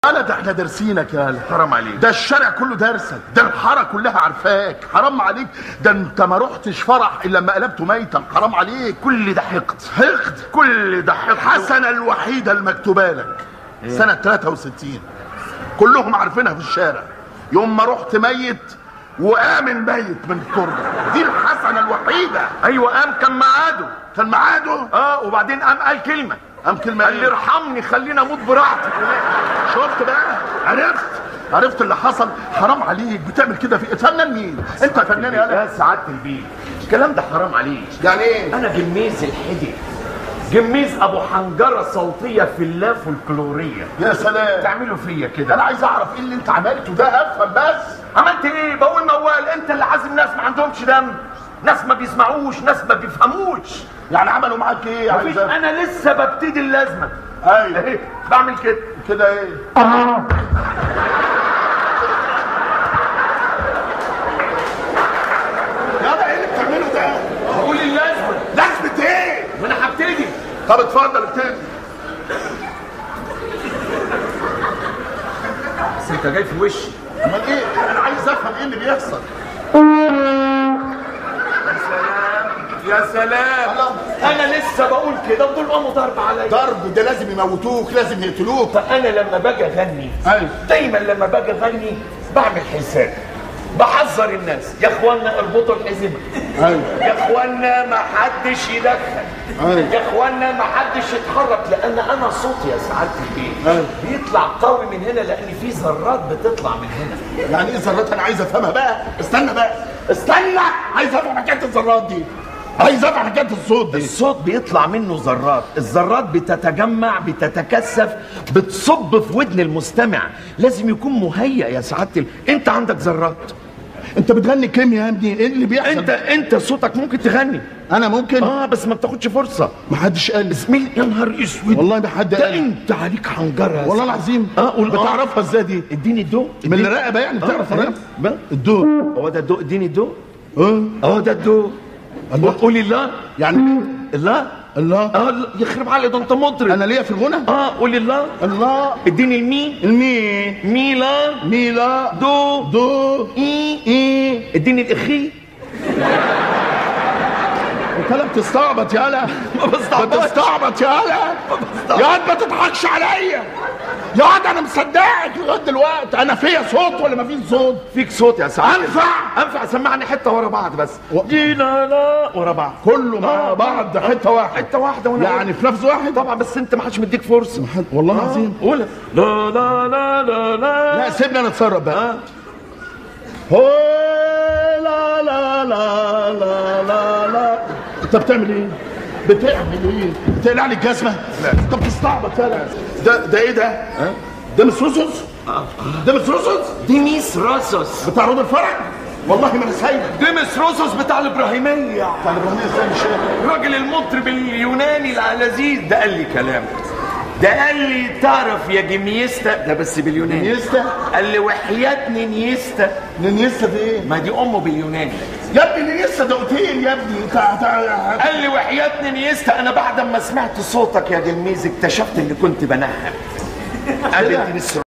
انا ده احنا دارسينك يا هلا حرام عليك ده الشارع كله دارسك ده الحاره كلها عارفاك حرام عليك ده انت ما رحتش فرح الا لما قلبته ميتا حرام عليك كل ده حقد حقد كل ده حقد الحسنه الوحيده المكتوبه لك سنه 63 كلهم عارفينها في الشارع يوم ما رحت ميت وآمن ميت من التربه دي الحسنه الوحيده ايوه قام كان ميعاده كان ميعاده اه وبعدين قام قال كلمه قام كلمه قال لي ايه ارحمني خليني اموت براحتي شفت بقى عرفت عرفت اللي حصل حرام عليك بتعمل كده في فنان مين انت فنان يا يا سعاده البيه الكلام ده حرام عليك يعني ايه انا جميز الحدي جميز ابو حنجره صوتيه في اللا فولكلوريه يا سلام تعملوا فيا انا كده عايز اعرف ايه اللي انت عملته ده افهم بس عملت ايه بقول موال انت اللي عازم ناس ما عندهمش دم ناس ما بيسمعوش ناس ما بيفهموش يعني عملوا معاك ايه عايز مفيش أفهم. انا لسه ببتدي اللازمه ايوه اهي بعمل كده كده ايه يا ده ايه اللي بتعمله ده بقول اللازمه لازمه ايه ما انا هبتدي طب اتفضل ابتدي بس انت جاي في وشي امال ايه انا عايز افهم ايه اللي بيحصل يا سلام يا سلام الله. انا لسه بقول كده ودول قاموا ضرب عليا ضرب ده لازم يموتوك لازم يقتلوك فانا لما باجي اغني ايوه دايما لما باجي اغني بعمل حساب بحذر الناس يا اخوانا اربطوا الحزمه ايوه يا اخوانا ما حدش يدخن أيوة. يا اخوانا ما حدش يتحرك لان انا صوتي يا سعاده البيت أيوة. بيطلع قوي من هنا لان في ذرات بتطلع من هنا يعني ايه ذرات انا عايز افهمها بقى استنى بقى استنى عايز افهم حكايه الذرات دي عايز افهم حكايه الصوت دي الصوت بيطلع منه ذرات الذرات بتتجمع بتتكثف بتصب في ودن المستمع لازم يكون مهيأ يا سعاده ال... انت عندك ذرات انت بتغني كيمياء يا ابني ايه اللي بيحصل انت انت صوتك ممكن تغني انا ممكن اه بس ما بتاخدش فرصه ما حدش قال لي مين يا نهار اسود والله ما حد ده قال لي انت عليك حنجره يا والله سعادة. العظيم اه قول آه. بتعرفها ازاي دي اديني الدو من اديني- الرقبه يعني بتعرف آه، الرقبه بقى. الدور هو ده الدو اديني الدو اه اه ده الدو الله. قولي لا يعني لا الله اه لا، يخرب علي ده انت مطرب انا ليا في الغنى اه قولي لا الله اديني المي المي مي لا ميلا دو دو اي اي اديني الاخي انت لا بتستعبط يالا ما بستعبطش. بتستعبط يالا بستعبط. يا واد ما تضحكش عليا يا واد انا مصدقك لغايه دلوقتي انا فيا صوت ولا ما فيش صوت فيك صوت يا سعد انفع انفع سمعني حته ورا بعض بس و- دي لا لا ورا بعض كله مع آه، بعض حته واحده حته واحده وانا يعني في لفظ واحد طبعا بس انت ما حدش مديك فرصه والله العظيم قول لا لا لا لا لا لا سيبني انا اتصرف بقى آه. هو لا لا لا لا لا لا انت بتعمل ايه؟ بتعمل ايه؟ بتقلع لي الجزمه؟ لا انت بتستعبط يالا ده ده ايه ده؟ ده مش رصص؟ ده مش رصص؟ دي ميس روسوس بتاع رود الفرج؟ والله ما انا سايبك دي ميس روسوس بتاع الابراهيميه بتاع الابراهيميه ازاي مش فاهم الراجل المطرب اليوناني اللذيذ ده قال لي كلام ده قال لي تعرف يا جميستا ده بس باليوناني نيستا قال لي وحياة نيستا نيستا دي ايه؟ ما دي امه باليوناني يا ابني نيستا ده اوتيل يا ابني انت انت- قال لي وحياة نيستا انا بعد ما سمعت صوتك يا جميز اكتشفت اني كنت بنهم قال لي اديني السؤال